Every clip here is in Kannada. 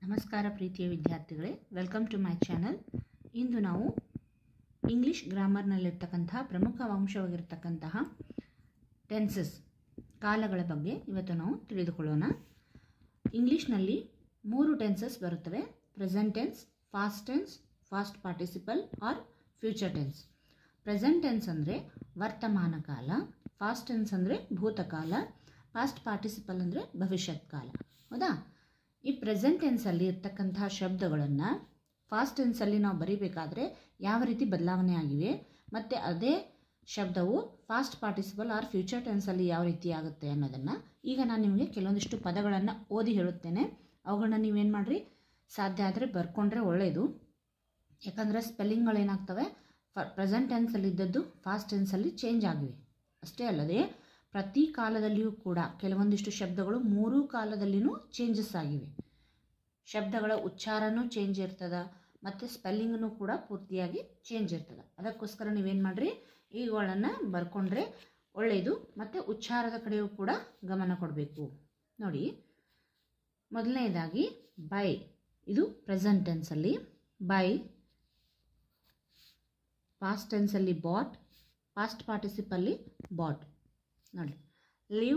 ನಮಸ್ಕಾರ ಪ್ರೀತಿಯ ವಿದ್ಯಾರ್ಥಿಗಳೇ ವೆಲ್ಕಮ್ ಟು ಮೈ ಚಾನಲ್ ಇಂದು ನಾವು ಇಂಗ್ಲಿಷ್ ಗ್ರಾಮರ್ನಲ್ಲಿರ್ತಕ್ಕಂತಹ ಪ್ರಮುಖ ಅಂಶವಾಗಿರ್ತಕ್ಕಂತಹ ಟೆನ್ಸಸ್ ಕಾಲಗಳ ಬಗ್ಗೆ ಇವತ್ತು ನಾವು ತಿಳಿದುಕೊಳ್ಳೋಣ ಇಂಗ್ಲೀಷ್ನಲ್ಲಿ ಮೂರು ಟೆನ್ಸಸ್ ಬರುತ್ತವೆ present tense past tense past participle or future tense present tense ಅಂದರೆ ವರ್ತಮಾನ ಕಾಲ ಫಾಸ್ಟ್ ಟೆನ್ಸ್ ಅಂದರೆ ಭೂತಕಾಲ ಪಾಸ್ಟ್ ಪಾರ್ಟಿಸಿಪಲ್ ಅಂದರೆ ಭವಿಷ್ಯತ್ ಕಾಲ ಹೌದಾ ಈ ಪ್ರೆಸೆಂಟ್ ಟೆನ್ಸಲ್ಲಿ ಇರ್ತಕ್ಕಂತಹ ಶಬ್ದಗಳನ್ನು ಫಾಸ್ಟ್ ಟೆನ್ಸಲ್ಲಿ ನಾವು ಬರೀಬೇಕಾದ್ರೆ ಯಾವ ರೀತಿ ಬದಲಾವಣೆ ಆಗಿವೆ ಮತ್ತು ಅದೇ ಶಬ್ದವು ಫಾಸ್ಟ್ ಪಾರ್ಟಿಸಿಪಲ್ ಆರ್ ಫ್ಯೂಚರ್ ಟೆನ್ಸಲ್ಲಿ ಯಾವ ರೀತಿ ಆಗುತ್ತೆ ಅನ್ನೋದನ್ನು ಈಗ ನಾನು ನಿಮಗೆ ಕೆಲವೊಂದಿಷ್ಟು ಪದಗಳನ್ನು ಓದಿ ಹೇಳುತ್ತೇನೆ ಅವುಗಳನ್ನ ನೀವೇನು ಮಾಡಿರಿ ಸಾಧ್ಯ ಆದರೆ ಬರ್ಕೊಂಡ್ರೆ ಒಳ್ಳೆಯದು ಯಾಕಂದರೆ ಸ್ಪೆಲ್ಲಿಂಗ್ಗಳೇನಾಗ್ತವೆ ಫ ಪ್ರೆಸೆಂಟ್ ಟೆನ್ಸಲ್ಲಿ ಇದ್ದದ್ದು ಫಾಸ್ಟ್ ಟೆನ್ಸಲ್ಲಿ ಚೇಂಜ್ ಆಗಿವೆ ಅಷ್ಟೇ ಅಲ್ಲದೆ ಪ್ರತಿ ಕಾಲದಲ್ಲಿಯೂ ಕೂಡ ಕೆಲವೊಂದಿಷ್ಟು ಶಬ್ದಗಳು ಮೂರೂ ಕಾಲದಲ್ಲಿಯೂ ಚೇಂಜಸ್ ಆಗಿವೆ ಶಬ್ದಗಳ ಉಚ್ಚಾರನೂ ಚೇಂಜ್ ಇರ್ತದ ಮತ್ತು ಸ್ಪೆಲ್ಲಿಂಗ್ನು ಕೂಡ ಪೂರ್ತಿಯಾಗಿ ಚೇಂಜ್ ಇರ್ತದೆ ಅದಕ್ಕೋಸ್ಕರ ನೀವೇನು ಮಾಡಿರಿ ಇವುಗಳನ್ನು ಬರ್ಕೊಂಡ್ರೆ ಒಳ್ಳೆಯದು ಮತ್ತು ಉಚ್ಚಾರದ ಕಡೆಯೂ ಕೂಡ ಗಮನ ಕೊಡಬೇಕು ನೋಡಿ ಮೊದಲನೇದಾಗಿ ಬೈ ಇದು ಪ್ರೆಸೆಂಟ್ ಟೆನ್ಸಲ್ಲಿ ಬೈ ಪಾಸ್ಟ್ ಟೆನ್ಸಲ್ಲಿ ಬಾಟ್ ಪಾಸ್ಟ್ ಪಾರ್ಟಿಸಿಪಲ್ಲಿ ಬಾಟ್ ನೋಡಿ live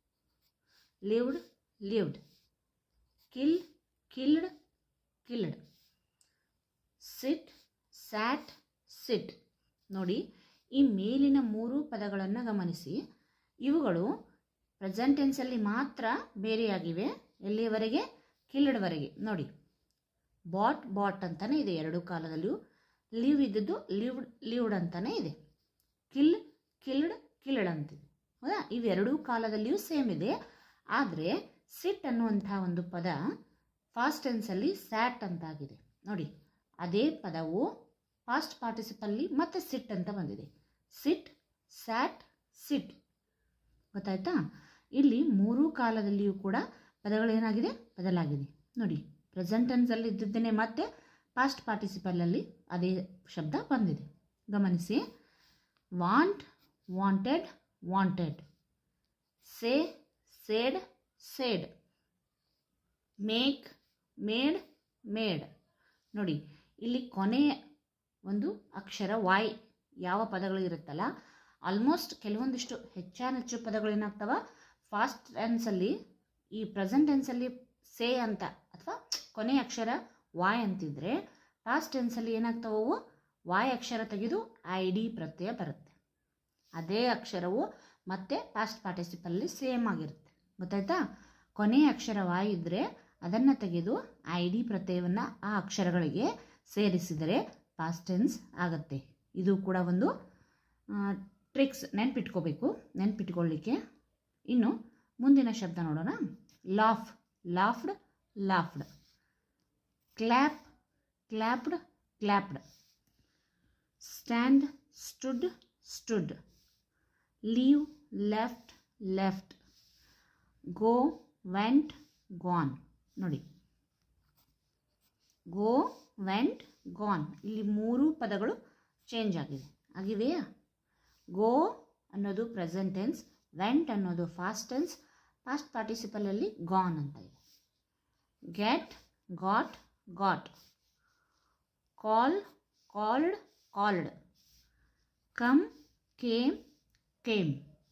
lived lived kill killed killed sit sat sat ನೋಡಿ ಈ ಮೇಲಿನ ಮೂರು ಪದಗಳನ್ನು ಗಮನಿಸಿ ಇವುಗಳು ಪ್ರೆಸೆಂಟ್ ಟೆನ್ಸಲ್ಲಿ ಮಾತ್ರ ಬೇರೆಯಾಗಿವೆ ಎಲ್ಲಿಯವರೆಗೆ ಕಿಲ್ಡ್ವರೆಗೆ ನೋಡಿ ಬಾಟ್ ಬಾಟ್ ಅಂತಲೇ ಇದೆ ಎರಡು ಕಾಲದಲ್ಲಿಯೂ ಲಿವ್ ಇದ್ದದ್ದು ಲಿವ್ಡ್ ಲಿವ್ಡ್ ಅಂತಲೇ ಇದೆ ಕಿಲ್ ಕಿಲ್ಡ್ ಕಿಲ್ಡ್ ಅಂತಿದೆ ಹೌದಾ ಇವೆರಡೂ ಕಾಲದಲ್ಲಿಯೂ ಸೇಮ್ ಇದೆ ಆದರೆ ಸಿಟ್ ಅನ್ನುವಂಥ ಒಂದು ಪದ ಫಾಸ್ಟ್ ಟೆನ್ಸಲ್ಲಿ ಸ್ಯಾಟ್ ಅಂತಾಗಿದೆ ನೋಡಿ ಅದೇ ಪದವು ಫಾಸ್ಟ್ ಪಾರ್ಟಿಸಿಪಲ್ಲಿ ಮತ್ತೆ ಸಿಟ್ ಅಂತ ಬಂದಿದೆ ಸಿಟ್ ಸ್ಯಾಟ್ ಸಿಟ್ ಗೊತ್ತಾಯ್ತಾ ಇಲ್ಲಿ ಮೂರೂ ಕಾಲದಲ್ಲಿಯೂ ಕೂಡ ಪದಗಳೇನಾಗಿದೆ ಬದಲಾಗಿದೆ ನೋಡಿ ಪ್ರೆಸೆಂಟ್ ಟೆನ್ಸಲ್ಲಿ ಇದ್ದಿದ್ದೇನೆ ಮತ್ತೆ ಪಾಸ್ಟ್ ಪಾರ್ಟಿಸಿಪಲಲ್ಲಿ ಅದೇ ಶಬ್ದ ಬಂದಿದೆ ಗಮನಿಸಿ want wanted wanted say said said make made made ನೋಡಿ ಇಲ್ಲಿ ಕೊನೆ ಒಂದು ಅಕ್ಷರ ವಾಯ್ ಯಾವ ಪದಗಳು ಇರುತ್ತಲ್ಲ ಆಲ್ಮೋಸ್ಟ್ ಕೆಲವೊಂದಿಷ್ಟು ಹೆಚ್ಚಾನೆಚ್ಚು ಪದಗಳೇನಾಗ್ತವ ಫಾಸ್ಟ್ ಟೆನ್ಸಲ್ಲಿ ಈ ಪ್ರೆಸೆಂಟ್ ಟೆನ್ಸಲ್ಲಿ ಸೇ ಅಂತ ಅಥವಾ ಕೊನೆ ಅಕ್ಷರ ವಾಯ್ ಅಂತಿದ್ರೆ ಪಾಸ್ಟ್ ಟೆನ್ಸಲ್ಲಿ ಏನಾಗ್ತವವು ವಾಯ್ ಅಕ್ಷರ ತೆಗೆದು ಐ ಡಿ ಪ್ರತ್ಯಯ ಬರುತ್ತೆ ಅದೇ ಅಕ್ಷರವು ಮತ್ತೆ ಪಾಸ್ಟ್ ಪಾರ್ಟಿಸಿಪಲ್ಲಿ ಸೇಮ್ ಆಗಿರುತ್ತೆ ಗೊತ್ತಾಯ್ತಾ ಕೊನೆಯ ಅಕ್ಷರ ವಾಯ್ ಇದ್ದರೆ ಅದನ್ನು ತೆಗೆದು ಐ ಡಿ ಪ್ರತ್ಯಯವನ್ನು ಆ ಅಕ್ಷರಗಳಿಗೆ ಸೇರಿಸಿದರೆ ಪಾಸ್ಟ್ ಟೆನ್ಸ್ ಆಗುತ್ತೆ ಇದು ಕೂಡ ಒಂದು ಟ್ರಿಕ್ಸ್ ನೆನ್ಪಿಟ್ಕೋಬೇಕು ನೆನ್ಪಿಟ್ಕೊಳ್ಳಿಕ್ಕೆ ಇನ್ನು ಮುಂದಿನ ಶಬ್ದ ನೋಡೋಣ laugh laughed laughed clap clapped clapped stand stood stood leave left left go went gone ನೋಡಿ ಗೋ ವೆಂಟ್ ಗಾನ್ ಇಲ್ಲಿ ಮೂರು ಪದಗಳು ಚೇಂಜ್ ಆಗಿದೆ ಆಗಿವೆಯಾ ಗೋ ಅನ್ನೋದು ಪ್ರೆಸೆಂಟ್ ಟೆನ್ಸ್ ವೆಂಟ್ ಅನ್ನೋದು ಫಾಸ್ಟ್ ಟೆನ್ಸ್ ಪಾಸ್ಟ್ ಪಾರ್ಟಿಸಿಪಲಲ್ಲಿ ಗಾನ್ ಅಂತ ಇದೆ get got got call called called come came came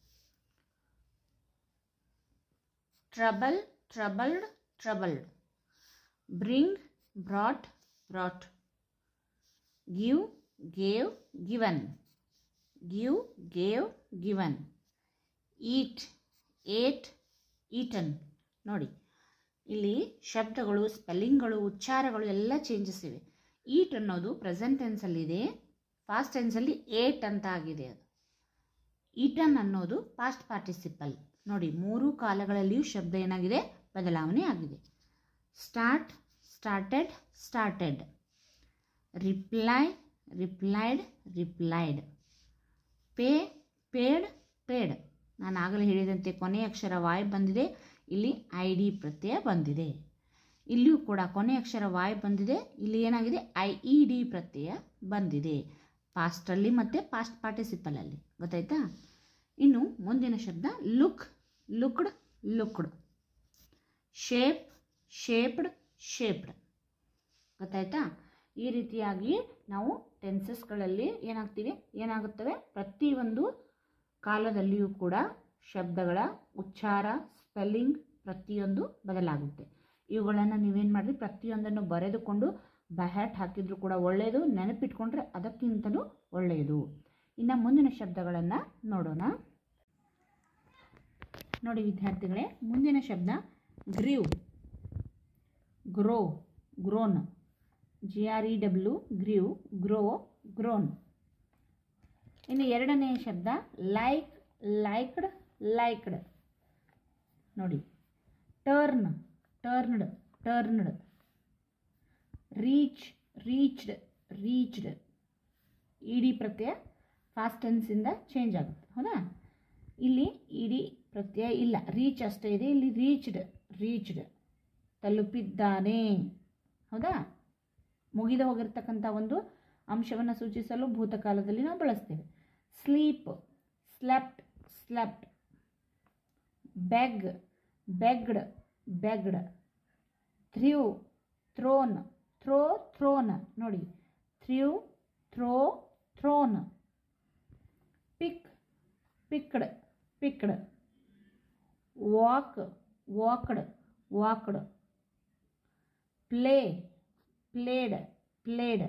trouble troubled troubled bring brought brought give gave given give gave given eat ate eaten ನೋಡಿ ಇಲ್ಲಿ ಶಬ್ದಗಳು ಸ್ಪೆಲ್ಲಿಂಗ್ಗಳು ಉಚ್ಚಾರಗಳು ಎಲ್ಲ ಚೇಂಜಸ್ ಇವೆ ಈಟ್ ಅನ್ನೋದು ಪ್ರೆಸೆಂಟ್ ಟೆನ್ಸಲ್ಲಿದೆ ಫಾಸ್ಟ್ ಟೆನ್ಸಲ್ಲಿ ಏಟ್ ಅಂತ ಆಗಿದೆ ಅದು ಈಟನ್ ಅನ್ನೋದು ಪಾಸ್ಟ್ ಪಾರ್ಟಿಸಿಪಲ್ ನೋಡಿ ಮೂರು ಕಾಲಗಳಲ್ಲಿಯೂ ಶಬ್ದ ಏನಾಗಿದೆ ಬದಲಾವಣೆ ಆಗಿದೆ start started started reply replied replied pay paid paid ನಾನು ಆಗಲೇ ಹೇಳಿದಂತೆ ಕೊನೆಯ ಅಕ್ಷರ ವಾಯ್ ಬಂದಿದೆ ಇಲ್ಲಿ ಐ ಡಿ ಪ್ರತ್ಯಯ ಬಂದಿದೆ ಇಲ್ಲಿಯೂ ಕೂಡ ಕೊನೆಯ ಅಕ್ಷರ ವಾಯ್ ಬಂದಿದೆ ಇಲ್ಲಿ ಏನಾಗಿದೆ ಐ ಇ ಡಿ ಪ್ರತ್ಯಯ ಬಂದಿದೆ ಪಾಸ್ಟಲ್ಲಿ ಮತ್ತು ಪಾಸ್ಟ್ ಪಾರ್ಟಿಸಿಪಲಲ್ಲಿ ಗೊತ್ತಾಯ್ತಾ ಇನ್ನು ಮುಂದಿನ ಶಬ್ದ look looked looked shape shaped shaped ಗೊತ್ತಾಯ್ತಾ ಈ ರೀತಿಯಾಗಿ ನಾವು ಟೆನ್ಸಸ್ಗಳಲ್ಲಿ ಏನಾಗ್ತೀವಿ ಏನಾಗುತ್ತವೆ ಪ್ರತಿಯೊಂದು ಕಾಲದಲ್ಲಿಯೂ ಕೂಡ ಶಬ್ದಗಳ ಉಚ್ಚಾರ ಸ್ಪೆಲ್ಲಿಂಗ್ ಪ್ರತಿಯೊಂದು ಬದಲಾಗುತ್ತೆ ಇವುಗಳನ್ನು ನೀವೇನು ಮಾಡಿರಿ ಪ್ರತಿಯೊಂದನ್ನು ಬರೆದುಕೊಂಡು ಬಹ್ಯಾಟ್ ಹಾಕಿದ್ರು ಕೂಡ ಒಳ್ಳೆಯದು ನೆನಪಿಟ್ಕೊಂಡ್ರೆ ಅದಕ್ಕಿಂತಲೂ ಒಳ್ಳೆಯದು ಇನ್ನು ಮುಂದಿನ ಶಬ್ದಗಳನ್ನು ನೋಡೋಣ ನೋಡಿ ವಿದ್ಯಾರ್ಥಿಗಳೇ ಮುಂದಿನ ಶಬ್ದ grew grow grown G R E W grew grow grown ಇನ್ನು ಎರಡನೆಯ ಶಬ್ದ ಲೈಕ್ ಲೈಕ್ಡ್ ಲೈಕ್ಡ್ ನೋಡಿ turn turned turned reach reached reached E D ಪ್ರತ್ಯಯ ಫಾಸ್ಟ್ ಟೆನ್ಸಿಂದ ಚೇಂಜ್ ಆಗುತ್ತೆ ಹೌದಾ ಇಲ್ಲಿ ಇಡಿ ಪ್ರತ್ಯಯ ಇಲ್ಲ ರೀಚ್ ಅಷ್ಟೇ ಇದೆ ಇಲ್ಲಿ ರೀಚ್ಡ್ ರೀಚ್ಡ್ ತಲುಪಿದ್ದಾನೆ ಹೌದಾ ಮುಗಿದು ಹೋಗಿರ್ತಕ್ಕಂಥ ಒಂದು ಅಂಶವನ್ನು ಸೂಚಿಸಲು ಭೂತಕಾಲದಲ್ಲಿ ನಾವು ಬಳಸ್ತೇವೆ sleep slept slept beg begged begged threw thrown throw thrown ನೋಡಿ threw throw thrown pick picked picked walk walked walked play played played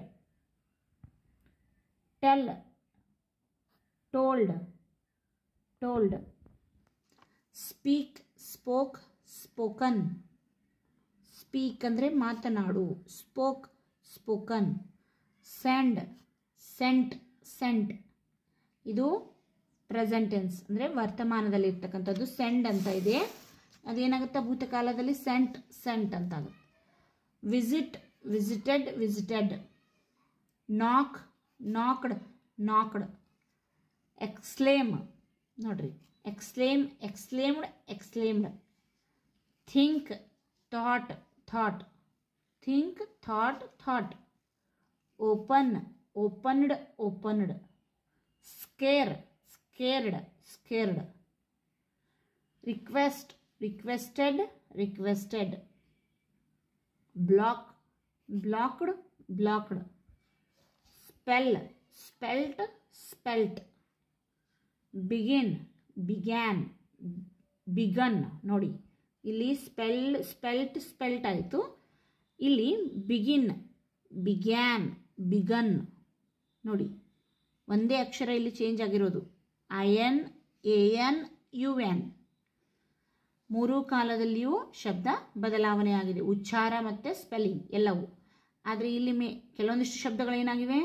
tell told told speak spoke spoken speak ಅಂದರೆ ಮಾತನಾಡು spoke spoken send sent sent ಇದು ಪ್ರೆಸೆಂಟ್ ಟೆನ್ಸ್ ಅಂದರೆ ವರ್ತಮಾನದಲ್ಲಿ ಇರ್ತಕ್ಕಂಥದ್ದು ಸೆಂಡ್ ಅಂತ ಇದೆ ಅದೇನಾಗುತ್ತೆ ಭೂತಕಾಲದಲ್ಲಿ ಸೆಂಟ್ ಸೆಂಟ್ ಅಂತ ಆಗುತ್ತೆ ವಿಸಿಟ್ ವಿಸಿಟೆಡ್ ವಿಸಿಟೆಡ್ ನಾಕ್ ನಾಕ್ಡ್ ನಾಕ್ಡ್ ಎಕ್ಸ್ಲೇಮ್ ನೋಡ್ರಿ exclaim exclaimed exclaimed think thought thought think thought thought open opened opened scare scared scared request requested requested block blocked blocked spell spelt spelt begin began begun ನೋಡಿ ಇಲ್ಲಿ ಸ್ಪೆಲ್ ಸ್ಪೆಲ್ಟ್ ಸ್ಪೆಲ್ಟ್ ಆಯಿತು ಇಲ್ಲಿ ಬಿಗಿನ್ ಬಿಗ್ಯಾನ್ ಬಿಗನ್ ನೋಡಿ ಒಂದೇ ಅಕ್ಷರ ಇಲ್ಲಿ ಚೇಂಜ್ ಆಗಿರೋದು I N A N U N ಮೂರೂ ಕಾಲದಲ್ಲಿಯೂ ಶಬ್ದ ಬದಲಾವಣೆ ಆಗಿದೆ ಉಚ್ಚಾರ ಮತ್ತು ಸ್ಪೆಲ್ಲಿಂಗ್ ಎಲ್ಲವೂ ಆದರೆ ಇಲ್ಲಿ ಮೇ ಕೆಲವೊಂದಿಷ್ಟು ಶಬ್ದಗಳೇನಾಗಿವೆ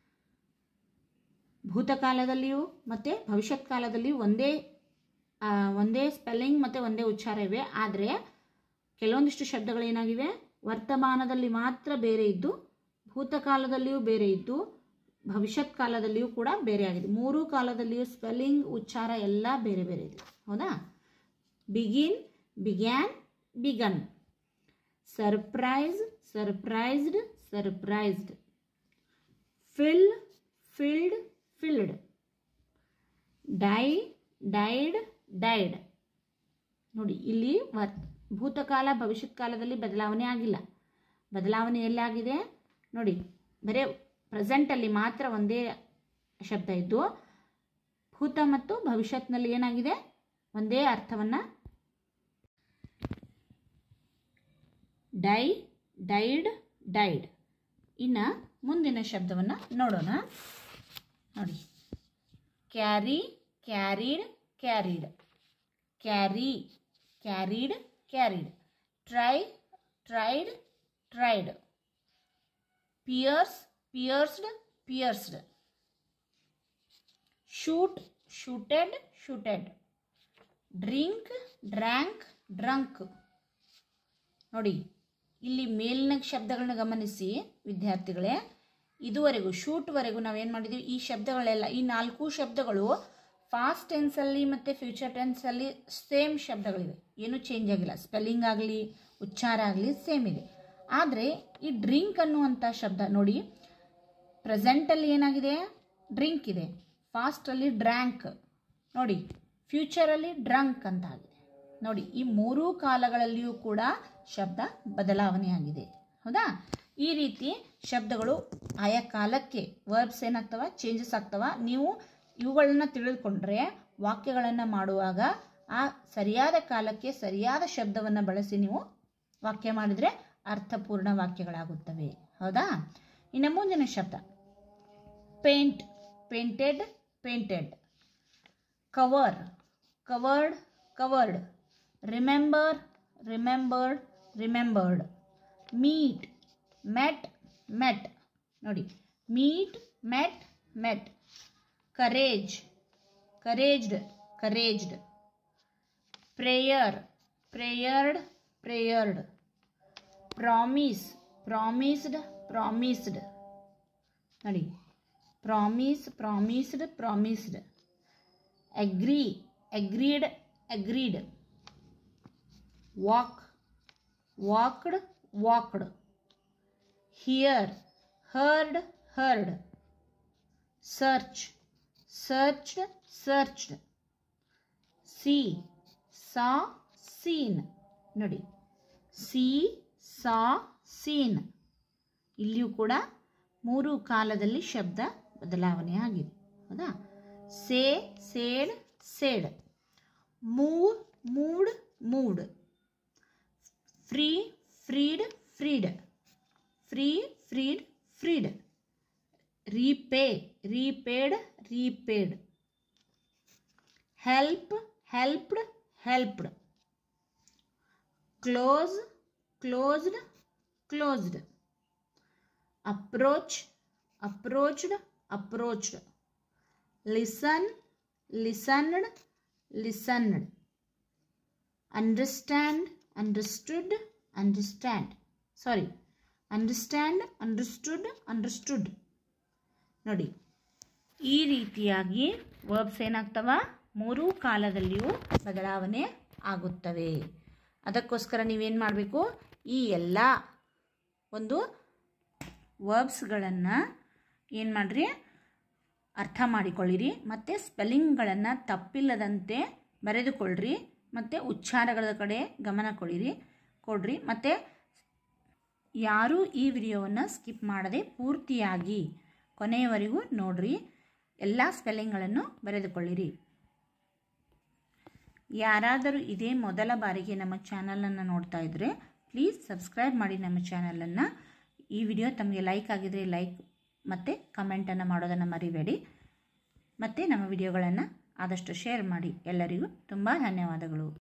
ಭೂತಕಾಲದಲ್ಲಿಯೂ ಮತ್ತು ಭವಿಷ್ಯತ್ ಕಾಲದಲ್ಲಿಯೂ ಒಂದೇ ಆ, ಒಂದೇ ಸ್ಪೆಲ್ಲಿಂಗ್ ಮತ್ತು ಒಂದೇ ಉಚ್ಚಾರ ಇವೆ ಆದರೆ ಕೆಲವೊಂದಿಷ್ಟು ಶಬ್ದಗಳೇನಾಗಿವೆ ವರ್ತಮಾನದಲ್ಲಿ ಮಾತ್ರ ಬೇರೆ ಇದ್ದು ಭೂತಕಾಲದಲ್ಲಿಯೂ ಬೇರೆ ಇದ್ದು ಭವಿಷ್ಯತ್ ಕಾಲದಲ್ಲಿಯೂ ಕೂಡ ಬೇರೆ ಆಗಿದೆ ಮೂರೂ ಕಾಲದಲ್ಲಿಯೂ ಸ್ಪೆಲ್ಲಿಂಗ್ ಉಚ್ಚಾರ ಎಲ್ಲ ಬೇರೆ ಬೇರೆ ಇದೆ ಹೌದಾ begin began begun surprise surprised surprised fill filled filled die died died ನೋಡಿ ಇಲ್ಲಿ ವರ್ ಭೂತಕಾಲ ಭವಿಷ್ಯತ್ ಕಾಲದಲ್ಲಿ ಬದಲಾವಣೆ ಆಗಿಲ್ಲ ಬದಲಾವಣೆ ಎಲ್ಲಾಗಿದೆ ನೋಡಿ ಬರೀ ಪ್ರೆಸೆಂಟಲ್ಲಿ ಮಾತ್ರ ಒಂದೇ ಶಬ್ದ ಇದ್ದು ಭೂತ ಮತ್ತು ಭವಿಷ್ಯತ್ನಲ್ಲಿ ಏನಾಗಿದೆ ಒಂದೇ ಅರ್ಥವನ್ನು ಡೈ ಡೈಡ್ ಡೈಡ್ ಇನ್ನು ಮುಂದಿನ ಶಬ್ದವನ್ನು ನೋಡೋಣ ನೋಡಿ carry carried carried carry carried carried try tried tried pierce pierced pierced shoot shooted shooted drink drank drunk ನೋಡಿ ಇಲ್ಲಿ ಮೇಲಿನ ಶಬ್ದಗಳನ್ನ ಗಮನಿಸಿ ವಿದ್ಯಾರ್ಥಿಗಳೇ ಇದುವರೆಗೂ ಶೂಟ್ವರೆಗೂ ನಾವೇನು ಮಾಡಿದ್ದೀವಿ ಈ ಶಬ್ದಗಳೆಲ್ಲ ಈ ನಾಲ್ಕು ಶಬ್ದಗಳು ಫಾಸ್ಟ್ ಟೆನ್ಸಲ್ಲಿ ಮತ್ತು ಫ್ಯೂಚರ್ ಟೆನ್ಸಲ್ಲಿ ಸೇಮ್ ಶಬ್ದಗಳಿವೆ ಏನೂ ಚೇಂಜ್ ಆಗಿಲ್ಲ ಸ್ಪೆಲ್ಲಿಂಗ್ ಆಗಲಿ ಉಚ್ಚಾರ ಆಗಲಿ ಸೇಮ್ ಇದೆ ಆದರೆ ಈ ಡ್ರಿಂಕ್ ಅನ್ನುವಂಥ ಶಬ್ದ ನೋಡಿ ಪ್ರೆಸೆಂಟಲ್ಲಿ ಏನಾಗಿದೆ ಡ್ರಿಂಕ್ ಇದೆ ಫಾಸ್ಟಲ್ಲಿ ಡ್ರ್ಯಾಂಕ್ ನೋಡಿ ಫ್ಯೂಚರಲ್ಲಿ ಡ್ರಂಕ್ ಅಂತ ಆಗಿದೆ ನೋಡಿ ಈ ಮೂರೂ ಕಾಲಗಳಲ್ಲಿಯೂ ಕೂಡ ಶಬ್ದ ಬದಲಾವಣೆಯಾಗಿದೆ ಹೌದಾ ಈ ರೀತಿ ಶಬ್ದಗಳು ಆಯಾ ಕಾಲಕ್ಕೆ ವರ್ಬ್ಸ್ ಏನಾಗ್ತವ ಚೇಂಜಸ್ ಆಗ್ತವ ನೀವು ಇವುಗಳನ್ನ ತಿಳಿದುಕೊಂಡ್ರೆ ವಾಕ್ಯಗಳನ್ನು ಮಾಡುವಾಗ ಆ ಸರಿಯಾದ ಕಾಲಕ್ಕೆ ಸರಿಯಾದ ಶಬ್ದವನ್ನು ಬಳಸಿ ನೀವು ವಾಕ್ಯ ಮಾಡಿದರೆ ಅರ್ಥಪೂರ್ಣ ವಾಕ್ಯಗಳಾಗುತ್ತವೆ ಹೌದಾ ಇನ್ನು ಮುಂದಿನ ಶಬ್ದ paint painted painted cover covered covered remember remembered remembered meet met met ನೋಡಿ meet met met courage couraged couraged prayer prayered prayered promise promised promised ನೋಡಿ promise promised promised agree agreed agreed walk walked walked hear heard heard search searched searched see saw seen ನೋಡಿ ಸಿ ಸಾ ಸೀನ್ ಇಲ್ಲಿಯೂ ಕೂಡ ಮೂರು ಕಾಲದಲ್ಲಿ ಶಬ್ದ ಬದಲಾವಣೆ ಆಗಿದೆ ಹೌದಾ say said said move moved moved free freed freed free freed freed repay repaid repaid help helped helped close closed closed approach approached approached listen listened listened understand understood understand sorry understand understood understood ನೋಡಿ ಈ ರೀತಿಯಾಗಿ ವರ್ಬ್ಸ್ ಏನಾಗ್ತವ ಮೂರೂ ಕಾಲದಲ್ಲಿಯೂ ಬದಲಾವಣೆ ಆಗುತ್ತವೆ ಅದಕ್ಕೋಸ್ಕರ ನೀವೇನು ಮಾಡಬೇಕು ಈ ಎಲ್ಲ ಒಂದು ವರ್ಬ್ಸ್ಗಳನ್ನು ಏನು ಮಾಡಿರಿ ಅರ್ಥ ಮಾಡಿಕೊಳ್ಳಿರಿ ಮತ್ತು ಸ್ಪೆಲ್ಲಿಂಗ್ಗಳನ್ನು ತಪ್ಪಿಲ್ಲದಂತೆ ಬರೆದುಕೊಳ್ಳ್ರಿ ಮತ್ತು ಉಚ್ಚಾರಗಳ ಕಡೆ ಗಮನ ಕೊಡಿರಿ ಕೊಡ್ರಿ ಮತ್ತು ಯಾರೂ ಈ ವಿಡಿಯೋವನ್ನು ಸ್ಕಿಪ್ ಮಾಡದೆ ಪೂರ್ತಿಯಾಗಿ ಕೊನೆಯವರೆಗೂ ನೋಡ್ರಿ ಎಲ್ಲ ಸ್ಪೆಲ್ಲಿಂಗ್ಗಳನ್ನು ಬರೆದುಕೊಳ್ಳಿರಿ ಯಾರಾದರೂ ಇದೇ ಮೊದಲ ಬಾರಿಗೆ ನಮ್ಮ ಚಾನಲನ್ನು ನೋಡ್ತಾ ಇದ್ದರೆ ಪ್ಲೀಸ್ ಸಬ್ಸ್ಕ್ರೈಬ್ ಮಾಡಿ ನಮ್ಮ ಚಾನಲನ್ನು ಈ ವಿಡಿಯೋ ತಮಗೆ ಲೈಕ್ ಆಗಿದರೆ ಲೈಕ್ ಮತ್ತು ಕಮೆಂಟನ್ನು ಮಾಡೋದನ್ನು ಮರಿಬೇಡಿ ಮತ್ತು ನಮ್ಮ ವಿಡಿಯೋಗಳನ್ನು ಆದಷ್ಟು ಶೇರ್ ಮಾಡಿ ಎಲ್ಲರಿಗೂ ತುಂಬ ಧನ್ಯವಾದಗಳು